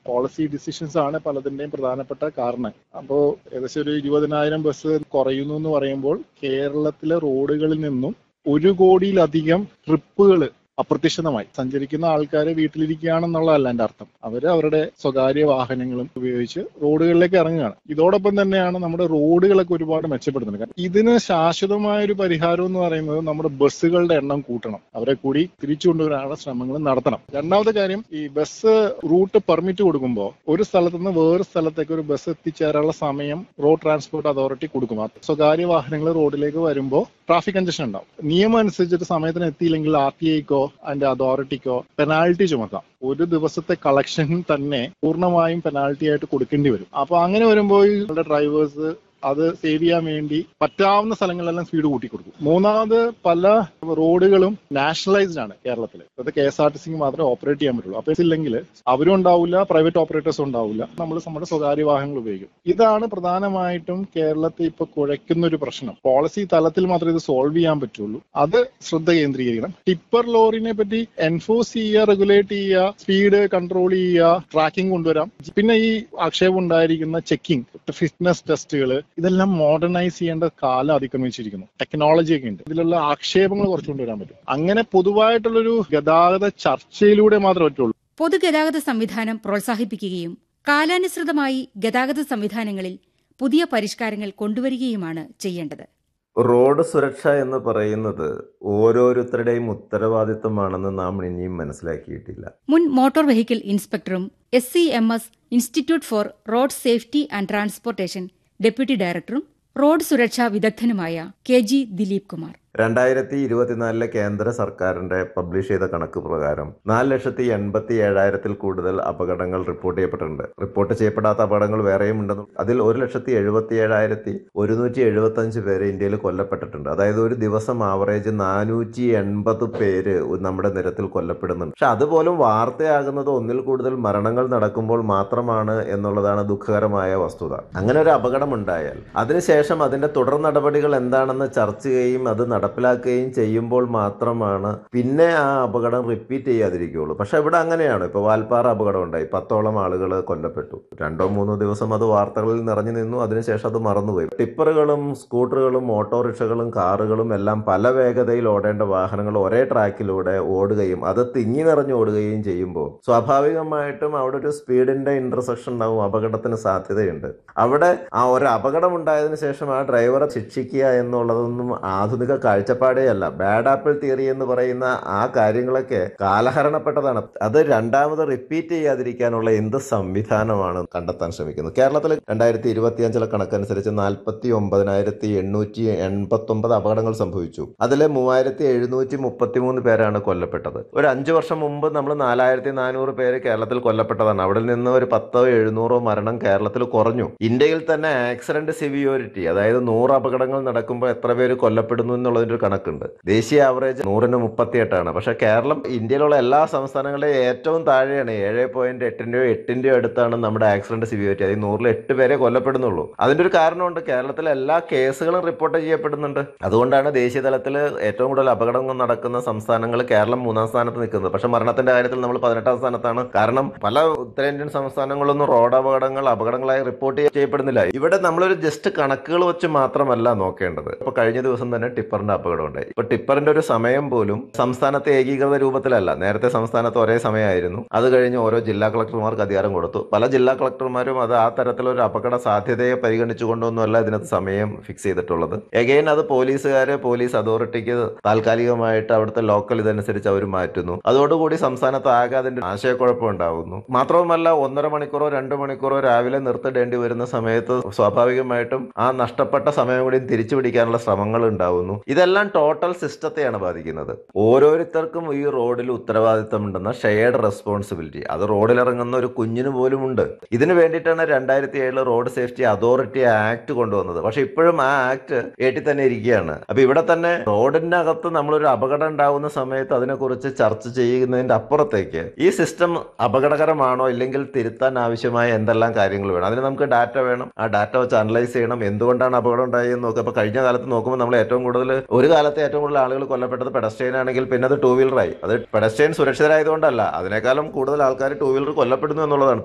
policy decisions ആണ് പലതിന്റെയും പ്രധാനപ്പെട്ട കാരണം അപ്പോൾ ഏകദേശം ഒരു ഇരുപതിനായിരം ബസ് കുറയുന്നു എന്ന് പറയുമ്പോൾ കേരളത്തിലെ റോഡുകളിൽ നിന്നും ഒരു കോടിയിലധികം ട്രിപ്പുകൾ അപ്രത്യക്ഷിതമായി സഞ്ചരിക്കുന്ന ആൾക്കാരെ വീട്ടിലിരിക്കുകയാണെന്നുള്ളതല്ല എൻ്റെ അർത്ഥം അവര് അവരുടെ സ്വകാര്യ വാഹനങ്ങളും ഉപയോഗിച്ച് റോഡുകളിലേക്ക് ഇറങ്ങുകയാണ് ഇതോടൊപ്പം തന്നെയാണ് നമ്മുടെ റോഡുകളൊക്കെ ഒരുപാട് മെച്ചപ്പെടുത്തുന്നത് കാരണം ഇതിന് ശാശ്വതമായ ഒരു പരിഹാരം എന്ന് പറയുന്നത് നമ്മുടെ ബസ്സുകളുടെ എണ്ണം കൂട്ടണം അവരെ കൂടി തിരിച്ചു കൊണ്ടുവരാനുള്ള ശ്രമങ്ങൾ നടത്തണം രണ്ടാമത്തെ കാര്യം ഈ ബസ് റൂട്ട് പെർമിറ്റ് കൊടുക്കുമ്പോൾ ഒരു സ്ഥലത്ത് നിന്ന് വേറെ സ്ഥലത്തേക്ക് ഒരു ബസ് എത്തിച്ചേരാനുള്ള സമയം റോഡ് ട്രാൻസ്പോർട്ട് അതോറിറ്റി കൊടുക്കും അത് സ്വകാര്യ വാഹനങ്ങൾ റോഡിലേക്ക് വരുമ്പോൾ ട്രാഫിക് കൺജഷൻ ഉണ്ടാവും നിയമം അനുസരിച്ചിട്ട് സമയത്തിന് എത്തിയില്ലെങ്കിൽ ആർ ടി ഐക്കോ അതിന്റെ അതോറിറ്റിക്കോ പെനാൽറ്റി ചുമക്കാം ഒരു ദിവസത്തെ കളക്ഷൻ തന്നെ പൂർണ്ണമായും പെനാൽറ്റി ആയിട്ട് കൊടുക്കേണ്ടി വരും അപ്പൊ അങ്ങനെ വരുമ്പോൾ ഈ ഡ്രൈവേഴ്സ് അത് സേവ് ചെയ്യാൻ വേണ്ടി പറ്റാവുന്ന സ്ഥലങ്ങളിലെല്ലാം സ്പീഡ് കൂട്ടി കൊടുക്കും മൂന്നാമത് പല റോഡുകളും നാഷണലൈസ്ഡ് ആണ് കേരളത്തിൽ അത് കെ എസ് ആർ ടി സിക്ക് മാത്രമേ ഓപ്പറേറ്റ് ചെയ്യാൻ പറ്റുള്ളൂ അപ്പൊ ഇല്ലെങ്കിൽ അവരും ഉണ്ടാവില്ല പ്രൈവറ്റ് ഓപ്പറേറ്റേഴ്സും ഉണ്ടാവില്ല നമ്മൾ നമ്മുടെ സ്വകാര്യ വാഹനങ്ങൾ ഉപയോഗിക്കും ഇതാണ് പ്രധാനമായിട്ടും കേരളത്തെ ഇപ്പൊ കുഴയ്ക്കുന്ന ഒരു പ്രശ്നം പോളിസി തലത്തിൽ മാത്രമേ ഇത് സോൾവ് ചെയ്യാൻ പറ്റുള്ളൂ അത് ശ്രദ്ധ കേന്ദ്രീകരിക്കണം ടിപ്പർ ലോറിനെ പറ്റി എൻഫോഴ്സ് ചെയ്യുക റെഗുലേറ്റ് ചെയ്യുക സ്പീഡ് കൺട്രോൾ ചെയ്യുക ട്രാക്കിംഗ് കൊണ്ടുവരാം പിന്നെ ഈ ആക്ഷേപം ഉണ്ടായിരിക്കുന്ന ചെക്കിംഗ് ഫിറ്റ്നസ് ടെസ്റ്റുകൾ ഇതെല്ലാം മോഡേണൈസ് ചെയ്യേണ്ട കാലം അതിക്രമിച്ചിരിക്കുന്നു ടെക്നോളജി ഒക്കെ ഉണ്ട് ഇതിലുള്ള ആക്ഷേപങ്ങൾ കുറച്ച് കൊണ്ടുവരാൻ പറ്റും അങ്ങനെ പൊതുവായിട്ടുള്ളൊരു ഗതാഗത ചർച്ചയിലൂടെ മാത്രമേ പറ്റുള്ളൂ പൊതുഗതാഗത സംവിധാനം പ്രോത്സാഹിപ്പിക്കുകയും കാലാനുസൃതമായി ഗതാഗത സംവിധാനങ്ങളിൽ പുതിയ പരിഷ്കാരങ്ങൾ കൊണ്ടുവരികയുമാണ് ചെയ്യേണ്ടത് റോഡ് സുരക്ഷ എന്ന് പറയുന്നത് ഓരോരുത്തരുടെയും ഉത്തരവാദിത്തമാണെന്ന് നാം ഇനിയും മനസ്സിലാക്കിയിട്ടില്ല മുൻ മോട്ടോർ വെഹിക്കിൾ ഇൻസ്പെക്ടറും S C M S institute for road safety and transportation deputy ഡയറക്ടറും റോഡ് സുരക്ഷാ വിദഗ്ധനുമായ കെ ജി ദിലീപ് കുമാർ രണ്ടായിരത്തി ഇരുപത്തിനാലിലെ കേന്ദ്ര സർക്കാരിന്റെ പബ്ലിഷ് ചെയ്ത കണക്ക് പ്രകാരം നാല് ലക്ഷത്തി എൺപത്തി ഏഴായിരത്തിൽ കൂടുതൽ അപകടങ്ങൾ റിപ്പോർട്ട് ചെയ്യപ്പെട്ടിട്ടുണ്ട് റിപ്പോർട്ട് ചെയ്യപ്പെടാത്ത അപകടങ്ങൾ വേറെയും ഉണ്ടെന്നും അതിൽ ഒരു ലക്ഷത്തി എഴുപത്തി ഏഴായിരത്തി ഒരുന്നൂറ്റി എഴുപത്തി അഞ്ച് പേര് ഇന്ത്യയിൽ കൊല്ലപ്പെട്ടിട്ടുണ്ട് അതായത് ഒരു ദിവസം ആവറേജ് നാനൂറ്റി എൺപത് പേര് നമ്മുടെ നിരത്തിൽ കൊല്ലപ്പെടുന്നുണ്ട് പക്ഷെ അതുപോലും വാർത്തയാകുന്നത് ഒന്നിൽ കൂടുതൽ മരണങ്ങൾ നടക്കുമ്പോൾ മാത്രമാണ് എന്നുള്ളതാണ് ദുഃഖകരമായ വസ്തുത അങ്ങനെ ഒരു അപകടം ഉണ്ടായാൽ അതിനുശേഷം അതിന്റെ തുടർ നടപടികൾ എന്താണെന്ന് ചർച്ച ചെയ്യുകയും അത് നടപ്പിലാക്കുകയും ചെയ്യുമ്പോൾ മാത്രമാണ് പിന്നെ ആ അപകടം റിപ്പീറ്റ് ചെയ്യാതിരിക്കുകയുള്ളൂ പക്ഷെ ഇവിടെ അങ്ങനെയാണ് ഇപ്പോൾ വാൽപ്പാറ അപകടം ഉണ്ടായി പത്തോളം ആളുകൾ കൊല്ലപ്പെട്ടു രണ്ടോ മൂന്നോ ദിവസം അത് വാർത്തകളിൽ നിറഞ്ഞു നിന്നു അതിനുശേഷം അത് മറന്നുപോയി ടിപ്പറുകളും സ്കൂട്ടറുകളും ഓട്ടോറിക്ഷകളും കാറുകളും എല്ലാം പല വേഗതയിൽ ഓടേണ്ട വാഹനങ്ങൾ ഒരേ ട്രാക്കിലൂടെ ഓടുകയും അത് തിങ്ങി നിറഞ്ഞു ഓടുകയും ചെയ്യുമ്പോൾ സ്വാഭാവികമായിട്ടും അവിടെ ഒരു സ്പീഡിന്റെ ഇന്റർസെക്ഷൻ ഉണ്ടാവും അപകടത്തിന് സാധ്യതയുണ്ട് അവിടെ ആ ഒരു അപകടം ഉണ്ടായതിനു ശേഷം ആ ഡ്രൈവറെ ശിക്ഷിക്കുക എന്നുള്ളതൊന്നും ആധുനിക കാഴ്ചപ്പാടേ അല്ല ബാഡ് ആപ്പിൾ തിയറി എന്ന് പറയുന്ന ആ കാര്യങ്ങളൊക്കെ കാലഹരണപ്പെട്ടതാണ് അത് രണ്ടാമത് റിപ്പീറ്റ് ചെയ്യാതിരിക്കാനുള്ള എന്ത് സംവിധാനമാണ് കണ്ടെത്താൻ ശ്രമിക്കുന്നത് കേരളത്തിൽ രണ്ടായിരത്തി ഇരുപത്തി അഞ്ചിലെ കണക്കനുസരിച്ച് നാൽപ്പത്തി ഒമ്പതിനായിരത്തി എണ്ണൂറ്റി എൺപത്തി ഒമ്പത് അപകടങ്ങൾ സംഭവിച്ചു അതിൽ മൂവായിരത്തി എഴുന്നൂറ്റി മുപ്പത്തി മൂന്ന് പേരാണ് കൊല്ലപ്പെട്ടത് ഒരു അഞ്ചു വർഷം മുമ്പ് നമ്മൾ നാലായിരത്തി നാനൂറ് പേര് കേരളത്തിൽ കൊല്ലപ്പെട്ടതാണ് അവിടെ നിന്ന് ഒരു പത്തോ എഴുന്നൂറോ മരണം കേരളത്തിൽ കുറഞ്ഞു ഇന്ത്യയിൽ തന്നെ ആക്സിഡന്റ് സിവിയോരിറ്റി അതായത് നൂറ് അപകടങ്ങൾ നടക്കുമ്പോൾ എത്ര പേര് കൊല്ലപ്പെടുന്നു എന്നുള്ളതിന്റെ ഒരു കണക്കുണ്ട് ദേശീയ ആവറേജ് നൂറിന് മുപ്പത്തിയെട്ടാണ് പക്ഷെ കേരളം ഇന്ത്യയിലുള്ള എല്ലാ സംസ്ഥാനങ്ങളിലെയും ഏറ്റവും താഴെയാണ് ഏഴ് പോയിന്റ് എട്ടിന്റെയോ എട്ടിന്റെയോ അടുത്താണ് നമ്മുടെ ആക്സിഡന്റ് സിവിയോരിറ്റി അതായത് നൂറിൽ എട്ട് പേരെ കൊല്ലപ്പെടുന്നുള്ളൂ അതിന്റെ ഒരു കാരണമുണ്ട് കേരളത്തിലെ എല്ലാ കേസുകളും റിപ്പോർട്ട് ചെയ്യപ്പെടുന്നുണ്ട് അതുകൊണ്ടാണ് ദേശീയ തലത്തിൽ ഏറ്റവും കൂടുതൽ അപകടങ്ങൾ നടക്കുന്ന സംസ്ഥാനങ്ങൾ കേരളം മൂന്നാം സ്ഥാനത്ത് നിൽക്കുന്നത് പക്ഷെ മരണത്തിന്റെ കാര്യത്തിൽ നമ്മൾ പതിനെട്ടാം സ്ഥാനത്താണ് കാരണം പല ഉത്തരേന്ത്യൻ സംസ്ഥാനങ്ങളിലൊന്നും റോഡ് അപകടങ്ങൾ അപകടങ്ങളായി റിപ്പോർട്ട് ചെയ്യപ്പെടുന്നില്ല ഇവിടെ നമ്മളൊരു ജസ്റ്റ് കണക്കുകൾ വെച്ച് മാത്രമല്ല നോക്കേണ്ടത് ഇപ്പൊ കഴിഞ്ഞ ദിവസം തന്നെ ടിപ്പറിന്റെ അപകടം ഉണ്ടായി ഇപ്പൊ ടിപ്പറിന്റെ ഒരു സമയം പോലും സംസ്ഥാനത്തെ ഏകീകൃത രൂപത്തിലല്ല നേരത്തെ സംസ്ഥാനത്ത് ഒരേ സമയമായിരുന്നു അത് കഴിഞ്ഞ് ഓരോ ജില്ലാ കളക്ടർമാർക്ക് അധികാരം കൊടുത്തു പല ജില്ലാ കളക്ടർമാരും അത് ആ തരത്തിലൊരു അപകട സാധ്യതയെ പരിഗണിച്ചുകൊണ്ടൊന്നുമല്ല ഇതിനകത്ത് സമയം ഫിക്സ് ചെയ്തിട്ടുള്ളത് എഗെയിൻ അത് പോലീസുകാര് പോലീസ് അതോറിറ്റിക്ക് താൽക്കാലികമായിട്ട് അവിടുത്തെ ലോക്കൽ ഇതനുസരിച്ച് അവർ മാറ്റുന്നു അതോടുകൂടി സംസ്ഥാനത്ത് ആകെ അതിന്റെ ആശയക്കുഴപ്പം ഉണ്ടാവുന്നു മാത്രവുമല്ല ഒന്നര മണിക്കൂറോ രണ്ട് മണിക്കൂറോ രാവിലെ നിർത്തിടേണ്ടി വരുന്ന സമയത്ത് സ്വാഭാവികമായിട്ടും ആ നഷ്ടപ്പെട്ട സമയം കൂടി തിരിച്ചു പിടിക്കാനുള്ള ശ്രമങ്ങൾ ഉണ്ടാവുന്നു ഇതെല്ലാം ടോട്ടൽ സിസ്റ്റത്തെയാണ് ബാധിക്കുന്നത് ഓരോരുത്തർക്കും ഈ റോഡിൽ ഉത്തരവാദിത്തമുണ്ടെന്ന ഷെയർഡ് റെസ്പോൺസിബിലിറ്റി അത് റോഡിലിറങ്ങുന്ന ഒരു കുഞ്ഞിന് പോലും ഉണ്ട് ഇതിനു വേണ്ടിയിട്ടാണ് രണ്ടായിരത്തി ഏഴില് റോഡ് സേഫ്റ്റി അതോറിറ്റി ആക്ട് കൊണ്ടുവന്നത് പക്ഷെ ഇപ്പോഴും ആ ആക്ട് ഏറ്റി തന്നെ ഇരിക്കുകയാണ് അപ്പൊ ഇവിടെ തന്നെ റോഡിന്റെ അകത്ത് നമ്മളൊരു അപകടം ഉണ്ടാവുന്ന സമയത്ത് അതിനെക്കുറിച്ച് ചർച്ച ചെയ്യുന്നതിന്റെ അപ്പുറത്തേക്ക് ഈ സിസ്റ്റം അപകടകരമാണോ ഇല്ലെങ്കിൽ തിരുത്താൻ ആവശ്യമായ എന്തെല്ലാം കാര്യങ്ങൾ വേണം അതിന് നമുക്ക് ഡാറ്റ വേണം ആ ഡാറ്റ വെച്ച് അനലൈസ് ചെയ്യണം എന്തുകൊണ്ടാണ് അപകടം ഉണ്ടായെന്ന് നോക്കുക അപ്പൊ കഴിഞ്ഞ കാലത്ത് നോക്കുമ്പോൾ നമ്മൾ ഏറ്റവും കൂടുതൽ ഒരു കാലത്ത് ഏറ്റവും കൂടുതൽ ആളുകൾ കൊല്ലപ്പെട്ടത് പെഡസ്ട്രെയിൻ ആണെങ്കിൽ പിന്നെ അത് ടൂ വീലറായി അത് പെഡസ്ട്രെയിൻ സുരക്ഷിതരായതുകൊണ്ടല്ല അതിനേക്കാളും കൂടുതൽ ആൾക്കാർ ടൂ വീലർ കൊല്ലപ്പെടുന്നു എന്നുള്ളതാണ്